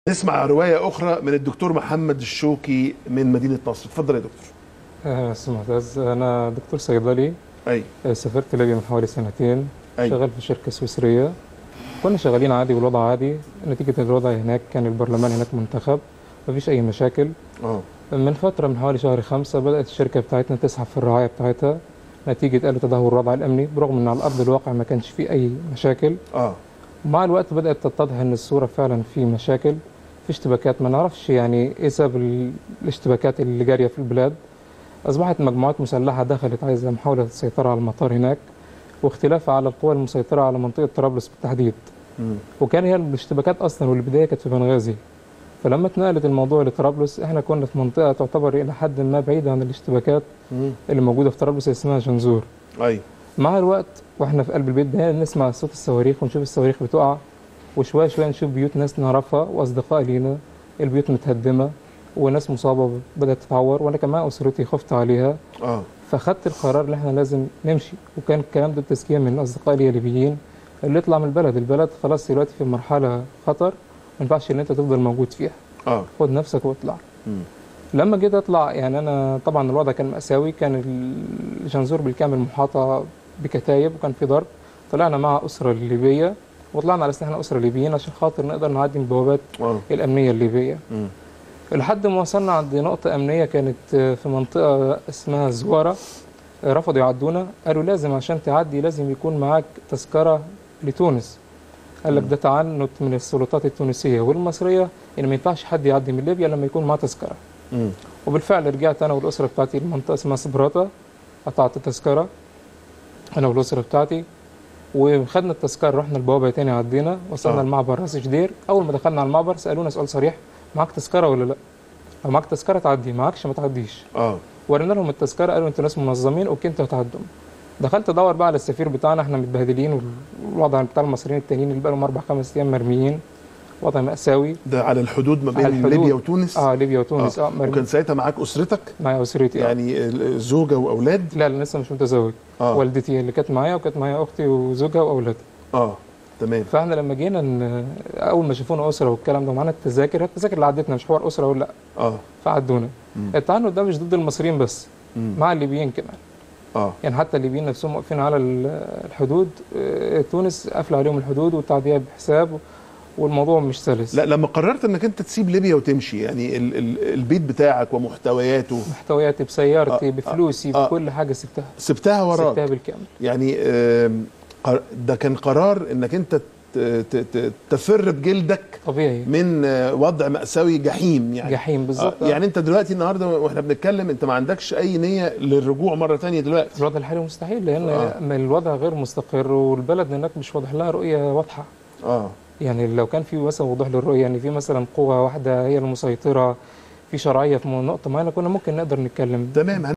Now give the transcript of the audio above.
نسمع رواية أخرى من الدكتور محمد الشوكي من مدينة نصر اتفضل يا دكتور آه، استاذ معتز انا دكتور صيدلي أي آه، سافرت ليبيا من حوالي سنتين أي. شغال في شركه سويسريه كنا شغالين عادي والوضع عادي نتيجه الوضع هناك كان البرلمان هناك منتخب مفيش اي مشاكل اه من فتره من حوالي شهر خمسة بدات الشركه بتاعتنا تسحب في الرعايه بتاعتها نتيجه قل تدهور الوضع الامني برغم ان على ارض الواقع ما كانش فيه اي مشاكل اه مع الوقت بدات تتضح ان الصوره فعلا في مشاكل في اشتباكات ما نعرفش يعني ايه سبب ال- الاشتباكات اللي جاريه في البلاد اصبحت مجموعات مسلحه دخلت عايزه محاوله السيطره على المطار هناك واختلاف على القوى المسيطره على منطقه طرابلس بالتحديد مم. وكان هي الاشتباكات اصلا والبدايه كانت في بنغازي فلما اتنقلت الموضوع لطرابلس احنا كنا في منطقه تعتبر الى حد ما بعيده عن الاشتباكات مم. اللي موجوده في طرابلس اسمها جنزور أي مع الوقت واحنا في قلب البيت ده نسمع صوت الصواريخ ونشوف الصواريخ بتقع وشويه شويه نشوف بيوت ناس نعرفها واصدقاء لينا البيوت متهدمه وناس مصابه بدات تتعور وانا كمان اسرتي خفت عليها اه فخدت القرار ان احنا لازم نمشي وكان الكلام ده بتزكيه من الاصدقاء لي الليبيين اللي يطلع من البلد البلد خلاص دلوقتي في مرحله خطر ما ينفعش ان انت تفضل موجود فيها اه خد نفسك واطلع مم. لما جيت اطلع يعني انا طبعا الوضع كان مأساوي كان الجنزور بالكامل محاطه بكتايب وكان في ضرب طلعنا مع اسره ليبيه وطلعنا على اساس إن احنا اسره ليبيين عشان خاطر نقدر نعدي من البوابات اه الامنيه الليبيه مم. لحد ما وصلنا عند نقطه امنيه كانت في منطقه اسمها زواره رفضوا يعدونا قالوا لازم عشان تعدي لازم يكون معاك تذكره لتونس قال لك ده تعنت من السلطات التونسيه والمصريه ان ما ينفعش حد يعدي من ليبيا لما يكون معاه تذكره مم. وبالفعل رجعت انا والاسره بتاعتي لمنطقه اسمها سبراتا قطعت التذكره انا والاسره بتاعتي وخدنا التذكره رحنا البوابه تاني عدينا وصلنا آه. المعبر راس جدير اول ما دخلنا على المعبر سالونا سؤال صريح معاك تذكره ولا لا لو معاك تذكره تعدي معاكش ما تعديش اه ورينا لهم التذكره قالوا انتوا ناس منظمين اوكي انتوا هتعدوا دخلت ادور بقى على السفير بتاعنا احنا متبهدلين والوضع بتاع المصريين التانيين اللي بقالهم اربع خمس ايام مرميين وضع ماساوي ده على الحدود ما على بين الحدود. ليبيا وتونس اه ليبيا وتونس اه, مرمي وكان ساعتها معاك أسرتك معايا اسرتي آه. يعني ال- زوجة وأولاد لا لا لسه مش متزوج اه والدتي اللي كانت معايا وكانت معايا اختي وزوجها واولادها اه تمام فاحنا لما جينا ن- اول ما شافونا اسره والكلام ده معانا التذاكر التذاكر اللي عدتنا مش حوار اسره ولا لا اه فعدونا مم. التعنت ده مش ضد المصريين بس مم. مع الليبيين كمان اه يعني حتى الليبيين نفسهم واقفين على ال- الحدود آه، تونس قافله عليهم الحدود والتعديه بحساب والموضوع مش سلس لا لما قررت انك انت تسيب ليبيا وتمشي يعني ال ال البيت بتاعك ومحتوياته محتوياتي بسيارتي آه، بفلوسي آه. بكل حاجه سبتها سبتها وراك سبتها بالكامل يعني آم، قر- ده كان قرار انك انت ت- ت- ت- تفر بجلدك طبيعي من آه، وضع مأساوي جحيم يعني جحيم بالظبط آه، يعني انت دلوقتي النهارده واحنا بنتكلم انت ما عندكش اي نيه للرجوع مره تانية دلوقتي الوضع الحالي مستحيل لان آه. آه. الوضع غير مستقر والبلد هناك مش واضح لها رؤيه واضحه اه يعني لو كان في مثلا وضوح للرؤيه يعني في مثلا قوه واحده هي المسيطره في شرعيه في نقطه معينه كنا ممكن نقدر نتكلم تمام